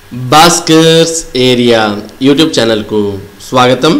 Bhaskar's area YouTube ఛానల్కు స్వాగతం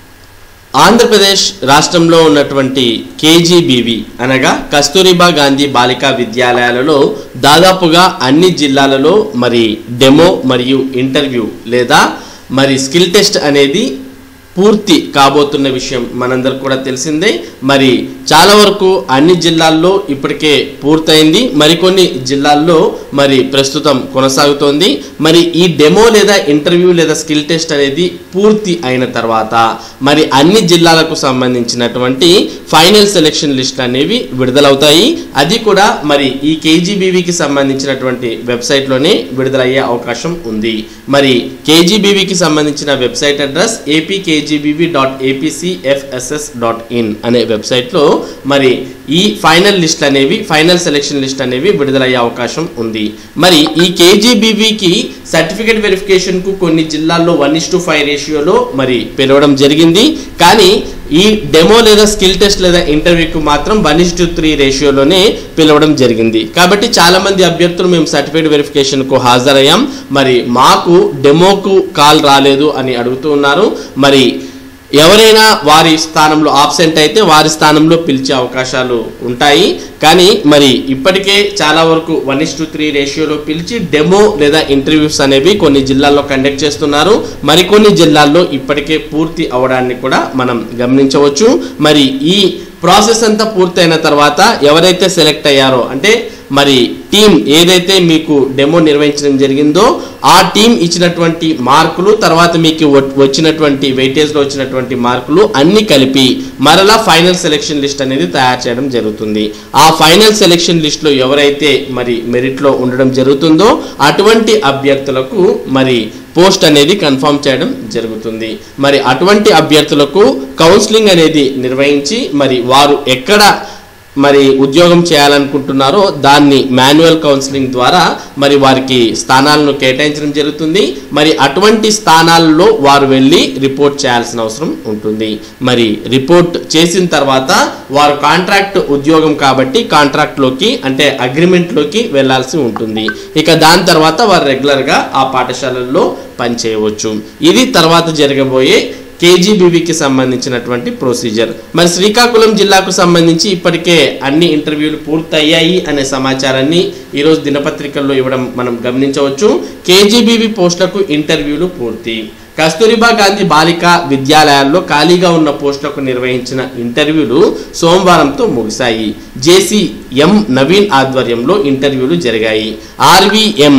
ఆంధ్రప్రదేశ్ రాష్ట్రంలో ఉన్నటువంటి కేజీబీవి అనగా కస్తూరిబా గాంధీ బాలికా విద్యాలయాలలో దాదాపుగా అన్ని జిల్లాలలో మరి డెమో మరియు ఇంటర్వ్యూ లేదా మరి స్కిల్ టెస్ట్ అనేది పూర్తి కాబోతున్న విషయం మనందరికి కూడా తెలిసిందే మరి చాలా వరకు అన్ని జిల్లాల్లో ఇప్పటికే పూర్తయింది మరికొన్ని జిల్లాల్లో మరి ప్రస్తుతం కొనసాగుతోంది మరి ఈ డెమో లేదా ఇంటర్వ్యూ లేదా స్కిల్ టెస్ట్ అనేది పూర్తి అయిన తర్వాత మరి అన్ని జిల్లాలకు సంబంధించినటువంటి ఫైనల్ సెలెక్షన్ లిస్ట్ అనేవి విడుదలవుతాయి అది కూడా మరి ఈ కేజీబీవీకి సంబంధించినటువంటి వెబ్సైట్లోనే విడుదలయ్యే అవకాశం ఉంది మరి కేజీబీవీకి సంబంధించిన website address APKGBV dot APCFSS dot in అనే వెబ్సైట్లో మరి ఈ ఫైనల్ లిస్ట్ అనేవి ఫైనల్ సెలెక్షన్ లిస్ట్ అనేవి విడుదలయ్యే అవకాశం ఉంది మరి ఈ కేజీబీవీకి సర్టిఫికేట్ వెరిఫికేషన్కు కొన్ని జిల్లాల్లో వన్ ఇస్ టు ఫైవ్ రేషియోలో మరి పిలవడం జరిగింది కానీ ఈ డెమో లేదా స్కిల్ టెస్ట్ లేదా ఇంటర్వ్యూకి మాత్రం వన్ ఇస్ టు త్రీ రేషియోలోనే పిలవడం జరిగింది కాబట్టి చాలా మంది అభ్యర్థులు మేము సర్టిఫికేట్ వెరిఫికేషన్కు హాజరయ్యాం మరి మాకు డెమోకు కాల్ రాలేదు అని అడుగుతూ ఉన్నారు మరి ఎవరైనా వారి స్థానంలో ఆబ్సెంట్ అయితే వారి స్థానంలో పిలిచే అవకాశాలు ఉంటాయి కానీ మరి ఇప్పటికే చాలా వరకు వన్ ఇస్ టు త్రీ రేషియోలో పిలిచి డెమో లేదా ఇంటర్వ్యూస్ అనేవి కొన్ని జిల్లాల్లో కండక్ట్ చేస్తున్నారు మరికొన్ని జిల్లాల్లో ఇప్పటికే పూర్తి అవడాన్ని కూడా మనం గమనించవచ్చు మరి ఈ ప్రాసెస్ అంతా పూర్తయిన తర్వాత ఎవరైతే సెలెక్ట్ అయ్యారో అంటే మరి టీం ఏదైతే మీకు డెమో నిర్వహించడం జరిగిందో ఆ టీం ఇచ్చినటువంటి మార్కులు తర్వాత మీకు వ- వచ్చినటువంటి వెయిటేజ్లో వచ్చినటువంటి మార్కులు అన్ని కలిపి మరలా ఫైనల్ సెలెక్షన్ లిస్ట్ అనేది తయారు చేయడం జరుగుతుంది ఆ ఫైనల్ సెలెక్షన్ లిస్ట్లో ఎవరైతే మరి మెరిట్లో ఉండడం జరుగుతుందో అటువంటి అభ్యర్థులకు మరి పోస్ట్ అనేది కన్ఫర్మ్ చేయడం జరుగుతుంది మరి అటువంటి అభ్యర్థులకు కౌన్సిలింగ్ అనేది నిర్వహించి మరి వారు ఎక్కడ మరి ఉద్యోగం చేయాలనుకుంటున్నారో దాన్ని మాన్యువల్ కౌన్సిలింగ్ ద్వారా మరి వారికి స్థానాలను కేటాయించడం జరుగుతుంది మరి అటువంటి స్థానాల్లో వారు వెళ్ళి రిపోర్ట్ చేయాల్సిన అవసరం ఉంటుంది మరి రిపోర్ట్ చేసిన తర్వాత వారు కాంట్రాక్ట్ ఉద్యోగం కాబట్టి కాంట్రాక్ట్లోకి అంటే అగ్రిమెంట్లోకి వెళ్ళాల్సి ఉంటుంది ఇక దాని తర్వాత వారు రెగ్యులర్గా ఆ పాఠశాలల్లో పనిచేయవచ్చు ఇది తర్వాత జరగబోయే కేజీబీవీకి సంబంధించినటువంటి ప్రొసీజర్ మరి శ్రీకాకుళం జిల్లాకు సంబంధించి ఇప్పటికే అన్ని ఇంటర్వ్యూలు పూర్తయ్యాయి అనే సమాచారాన్ని ఈరోజు దినపత్రికల్లో ఇవ్వడం మనం గమనించవచ్చు కేజీబీవీ పోస్టులకు ఇంటర్వ్యూలు పూర్తి కస్తూరిబా గాంధీ బాలికా విద్యాలయాల్లో ఖాళీగా ఉన్న పోస్టులకు నిర్వహించిన ఇంటర్వ్యూలు సోమవారంతో ముగిశాయి జేసీ ఎం నవీన్ ఆధ్వర్యంలో ఇంటర్వ్యూలు జరిగాయి RVM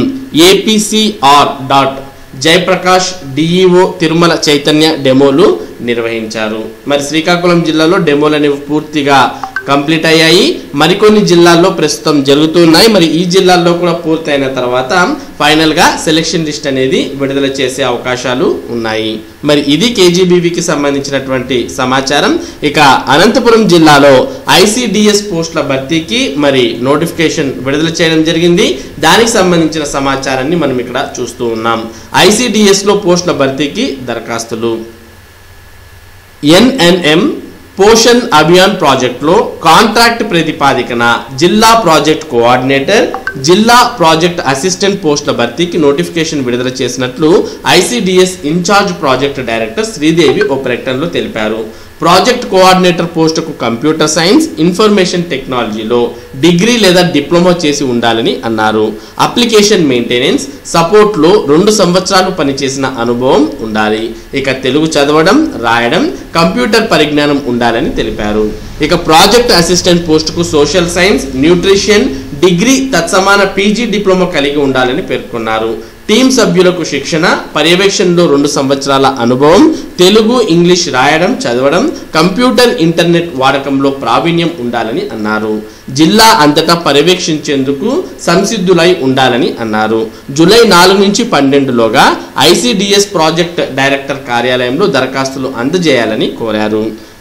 APCR dot Jayaprakash DEO Tirumala Chaitanya డెమోలు నిర్వహించారు మరి శ్రీకాకుళం జిల్లాలో డెమోలు అనేవి పూర్తిగా కంప్లీట్ అయ్యాయి మరికొన్ని జిల్లాల్లో ప్రస్తుతం జరుగుతున్నాయి మరి ఈ జిల్లాల్లో కూడా పూర్తయిన తర్వాత ఫైనల్గా సెలెక్షన్ లిస్ట్ అనేది విడుదల చేసే అవకాశాలు ఉన్నాయి మరి ఇది కేజీబీవీకి సంబంధించినటువంటి సమాచారం ఇక అనంతపురం జిల్లాలో ఐసిడిఎస్ పోస్టుల భర్తీకి మరి నోటిఫికేషన్ విడుదల చేయడం జరిగింది దానికి సంబంధించిన సమాచారాన్ని మనం ఇక్కడ చూస్తూ ఉన్నాం ఐసిడిఎస్లో పోస్టుల భర్తీకి దరఖాస్తులు ఎన్ఎన్ఎం పోషన్ అభియాన్ ప్రాజెక్టులో కాంట్రాక్ట్ ప్రతిపాదికన జిల్లా ప్రాజెక్ట్ కోఆర్డినేటర్ జిల్లా ప్రాజెక్ట్ అసిస్టెంట్ పోస్టుల భర్తీకి నోటిఫికేషన్ విడుదల చేసినట్లు ICDS incharge project director Sridevi ఓ ప్రకటనలో తెలిపారు ప్రాజెక్ట్ కోఆర్డినేటర్ పోస్టుకు కంప్యూటర్ సైన్స్ ఇన్ఫర్మేషన్ టెక్నాలజీలో డిగ్రీ లేదా డిప్లొమా చేసి ఉండాలని అన్నారు అప్లికేషన్ మెయింటెనెన్స్ సపోర్ట్లో రెండు సంవత్సరాలు పనిచేసిన అనుభవం ఉండాలి ఇక తెలుగు చదవడం రాయడం కంప్యూటర్ పరిజ్ఞానం ఉండాలని తెలిపారు ఇక ప్రాజెక్ట్ అసిస్టెంట్ పోస్టుకు సోషల్ సైన్స్ న్యూట్రిషన్ డిగ్రీ తత్సమాన పీజీ డిప్లొమా కలిగి ఉండాలని పేర్కొన్నారు టీం సభ్యులకు శిక్షణ పర్యవేక్షణలో రెండు సంవత్సరాల అనుభవం తెలుగు ఇంగ్లీష్ రాయడం చదవడం కంప్యూటర్ ఇంటర్నెట్ వాడకంలో ప్రావీణ్యం ఉండాలని అన్నారు జిల్లా అంతటా పర్యవేక్షించేందుకు సంసిద్ధులై ఉండాలని అన్నారు జూలై నాలుగు నుంచి పన్నెండులోగా ఐసిడిఎస్ ప్రాజెక్ట్ డైరెక్టర్ కార్యాలయంలో దరఖాస్తులు అందజేయాలని కోరారు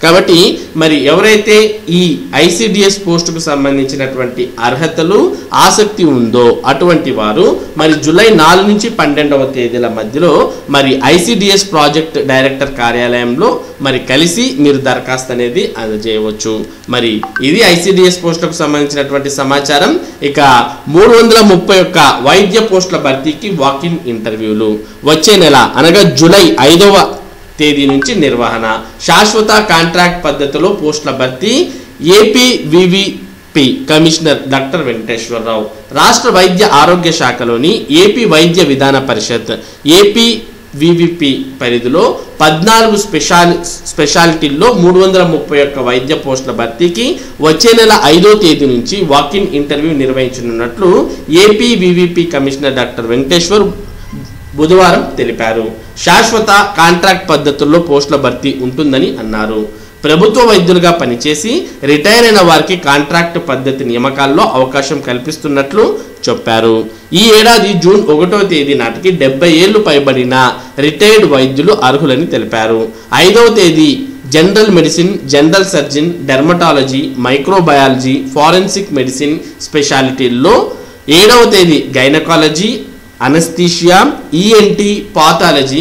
కాబట్టి మరి ఎవరైతే ఈ ఐసిడిఎస్ పోస్టుకు సంబంధించినటువంటి అర్హతలు ఆసక్తి ఉందో అటువంటి వారు మరి జూలై నాలుగు నుంచి పన్నెండవ తేదీల మధ్యలో మరి ఐసిడిఎస్ ప్రాజెక్ట్ డైరెక్టర్ కార్యాలయంలో మరి కలిసి మీరు దరఖాస్తు అనేది అందజేయవచ్చు మరి ఇది ఐసిడిఎస్ పోస్టులకు సంబంధించినటువంటి సమాచారం ఇక మూడు వందల ముప్పై ఒక్క వైద్య పోస్టుల భర్తీకి వాకిన్ ఇంటర్వ్యూలు వచ్చే నెల అనగా జూలై ఐదవ తేదీ నుంచి నిర్వహణ శాశ్వత కాంట్రాక్ట్ పద్ధతిలో పోస్టుల భర్తీ AP VVP commissioner doctor Venkateswara Rao రాష్ట్ర వైద్య ఆరోగ్య శాఖలోని ఏపీ వైద్య విధాన పరిషత్ ఏపీ వివిపి పరిధిలో పద్నాలుగు స్పెషాలి స్పెషాలిటీల్లో మూడు వందల ముప్పై ఒక్క వైద్య పోస్టుల భర్తీకి వచ్చే నెల ఐదో తేదీ నుంచి వాకిన్ ఇంటర్వ్యూ నిర్వహించనున్నట్లు AP VVP commissioner doctor Venkateswar బుధవారం తెలిపారు శాశ్వత కాంట్రాక్ట్ పద్ధతుల్లో పోస్టుల భర్తీ ఉంటుందని అన్నారు ప్రభుత్వ వైద్యులుగా పనిచేసి రిటైర్ అయిన వారికి కాంట్రాక్ట్ పద్ధతి నియామకాల్లో అవకాశం కల్పిస్తున్నట్లు చెప్పారు ఈ ఏడాది జూన్ ఒకటో తేదీ నాటికి డెబ్బై ఏళ్లు పైబడిన రిటైర్డ్ వైద్యులు అర్హులని తెలిపారు ఐదవ తేదీ general medicine general surgeon dermatology microbiology forensic medicine స్పెషాలిటీల్లో ఏడవ తేదీ గైనకాలజీ అనస్థీషియా ఈఎన్టీ పాథాలజీ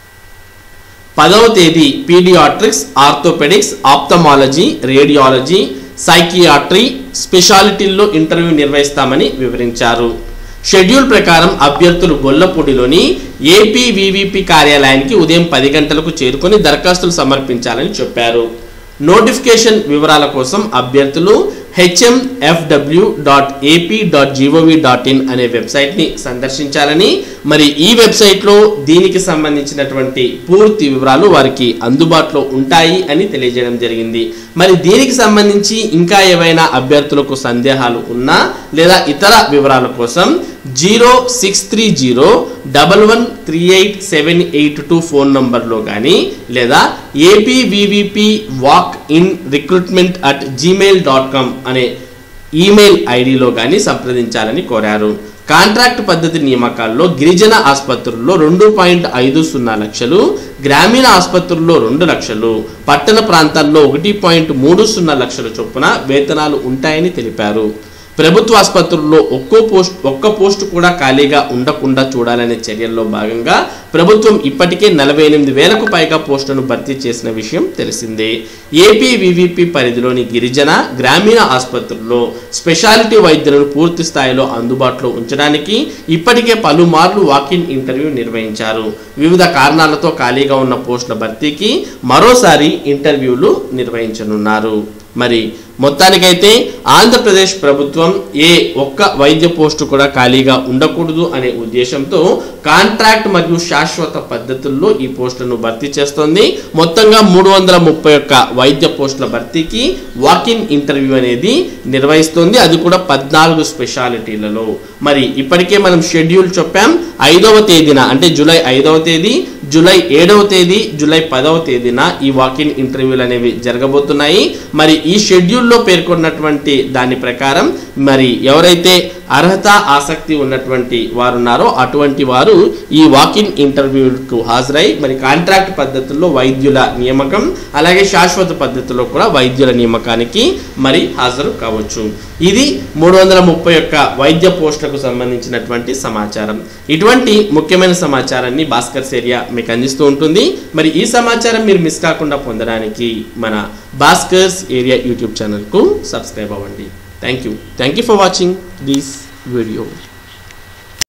పదవ తేదీ paediatrics orthopaedics ophthalmology radiology psychiatry స్పెషాలిటీల్లో ఇంటర్వ్యూ నిర్వహిస్తామని వివరించారు షెడ్యూల్ ప్రకారం అభ్యర్థులు గొల్లపూడిలోని ఏపీవీవీపీ కార్యాలయానికి ఉదయం పది గంటలకు చేరుకొని దరఖాస్తులు సమర్పించాలని చెప్పారు నోటిఫికేషన్ వివరాల కోసం అభ్యర్థులు HMFW dot AP dot gov dot in అనే వెబ్సైట్ని సందర్శించాలని మరి ఈ వెబ్సైట్లో దీనికి సంబంధించినటువంటి పూర్తి వివరాలు వారికి అందుబాటులో ఉంటాయి అని తెలియజేయడం జరిగింది మరి దీనికి సంబంధించి ఇంకా ఏవైనా అభ్యర్థులకు సందేహాలు ఉన్నా లేదా ఇతర వివరాల కోసం zero six three zero double one three eight seven eight two phone నంబర్లో కానీ లేదా APVVP walk in recruitment at Gmail dot com అనే ఈమెయిల్ ఐడిలో కానీ సంప్రదించాలని కోరారు కాంట్రాక్ట్ పద్ధతి నియామకాల్లో గిరిజన ఆసుపత్రుల్లో రెండు పాయింట్ ఐదు సున్నా లక్షలు గ్రామీణ ఆసుపత్రుల్లో రెండు లక్షలు పట్టణ ప్రాంతాల్లో ఒకటి పాయింట్ మూడు సున్నా లక్షల చొప్పున వేతనాలు ఉంటాయని తెలిపారు ప్రభుత్వ ఆసుపత్రుల్లో ఒక్కో పోస్ట్ ఒక్క పోస్టు కూడా ఖాళీగా ఉండకుండా చూడాలనే చర్యల్లో భాగంగా ప్రభుత్వం ఇప్పటికే నలభై ఎనిమిది వేలకు పైగా పోస్టులను భర్తీ చేసిన విషయం తెలిసిందే ఏపీ వివిపి పరిధిలోని గిరిజన గ్రామీణ ఆసుపత్రుల్లో స్పెషాలిటీ వైద్యులను పూర్తి స్థాయిలో అందుబాటులో ఉంచడానికి ఇప్పటికే పలుమార్లు వాకిన్ ఇంటర్వ్యూ నిర్వహించారు వివిధ కారణాలతో ఖాళీగా ఉన్న పోస్టుల భర్తీకి మరోసారి ఇంటర్వ్యూలు నిర్వహించనున్నారు మరి మొత్తానికైతే ఆంధ్రప్రదేశ్ ప్రభుత్వం ఏ ఒక్క వైద్య పోస్టు కూడా ఖాళీగా ఉండకూడదు అనే ఉద్దేశంతో కాంట్రాక్ట్ మరియు శాశ్వత పద్ధతుల్లో ఈ పోస్టులను భర్తీ చేస్తోంది మొత్తంగా మూడు వందల ముప్పై ఒక్క వైద్య పోస్టుల భర్తీకి వాకిన్ ఇంటర్వ్యూ అనేది నిర్వహిస్తోంది అది కూడా పద్నాలుగు స్పెషాలిటీలలో మరి ఇప్పటికే మనం షెడ్యూల్ చెప్పాం ఐదవ తేదీన అంటే జూలై ఐదవ తేదీ జూలై ఏడవ తేదీ జూలై పదవ తేదీన ఈ వాకిన్ ఇంటర్వ్యూలు అనేవి జరగబోతున్నాయి మరి ఈ షెడ్యూల్లో పేర్కొన్నటువంటి దాని ప్రకారం మరి ఎవరైతే అర్హత ఆసక్తి ఉన్నటువంటి వారు ఉన్నారో అటువంటి వారు ఈ వాకిన్ ఇంటర్వ్యూకు హాజరై మరి కాంట్రాక్ట్ పద్ధతుల్లో వైద్యుల నియామకం అలాగే శాశ్వత పద్ధతిలో కూడా వైద్యుల నియామకానికి మరి హాజరు కావచ్చు ఇది మూడు వందల ముప్పై ఒక్క వైద్య పోస్టులకు సంబంధించినటువంటి సమాచారం ఇటువంటి ముఖ్యమైన సమాచారాన్ని భాస్కర్ ఏరియా మీకు అందిస్తూ ఉంటుంది మరి ఈ సమాచారం మీరు మిస్ కాకుండా పొందడానికి మన భాస్కర్స్ ఏరియా యూట్యూబ్ ఛానల్కు సబ్స్క్రైబ్ అవ్వండి thank you thank you for watching this video